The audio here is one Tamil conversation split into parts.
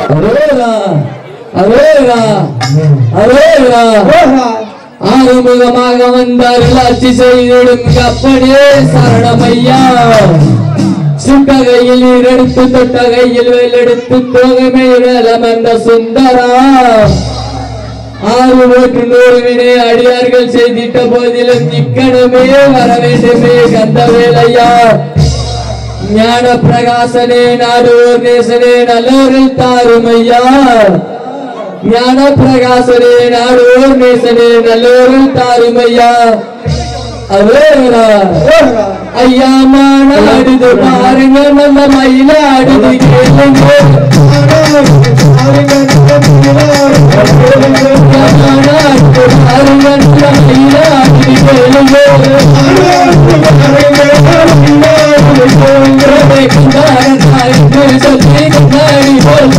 அரோரா அரோரா அரோரா ஆறுமுகமாக வந்தார் ஆட்சி செய்திடும் கப்பனே சரணமையா சுட்ட கையில் நீரெடுத்து தொட்ட கையில் வேலெடுத்து தோகமே வேலமர்ந்த சுந்தரா ஆறு நூற்று நூறு வினை அடியார்கள் செய்திட்ட போதிலும் இக்கணமே வர வேண்டுமே கந்த வேலையா ஞான பிரகாசனே நாடுவோர் நேசனே நல்லோரில் தாருமையா ஞான பிரகாசனே நாடுவோர் நேசனே நல்லோரில் தாருமையா அவேரா ஐயா மான அடிது பாருங்க நல்ல மயில அடிது கேளுங்க ஞான அடிது பாருங்க நல்ல மயில அடிது கேளுங்க சொல்லி கண்ணாடி போல்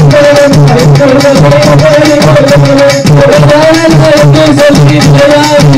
சொல்லி